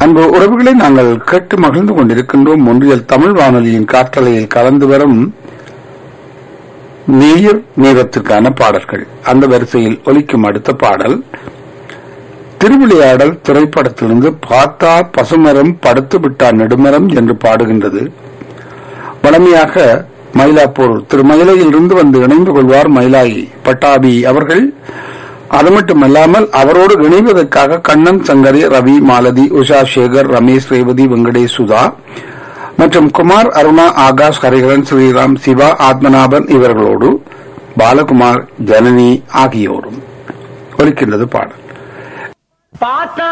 அன்பு உறவுகளை நாங்கள் கேட்டு மகிழ்ந்து கொண்டிருக்கின்றோம் ஒன்றியல் தமிழ் வானொலியின் காற்றலையில் கலந்து வரும் நீர் நீரத்துக்கான பாடல்கள் அந்த வரிசையில் ஒலிக்கும் அடுத்த பாடல் திருவிளையாடல் திரைப்படத்திலிருந்து பார்த்தா பசுமரம் படுத்து விட்டார் நெடுமரம் என்று பாடுகின்றது வளமையாக மயிலாப்பூர் திரு மயிலையிலிருந்து வந்து இணைந்து கொள்வார் மயிலாய் பட்டாபி அவர்கள் அது மட்டுமல்லாமல் அவரோடு இணைவதற்காக கண்ணன் சங்கரி ரவி மாலதி உஷா சேகர் ரமேஷ் ரேவதி வெங்கடேஷ் சுதா மற்றும் குமார் அருணா ஆகாஷ் ஹரிகரன் ஸ்ரீராம் சிவா ஆத்மநாபன் இவர்களோடு பாலகுமார் ஜனனி ஆகியோரும் ஒலிக்கின்றது பாடல் பார்த்தா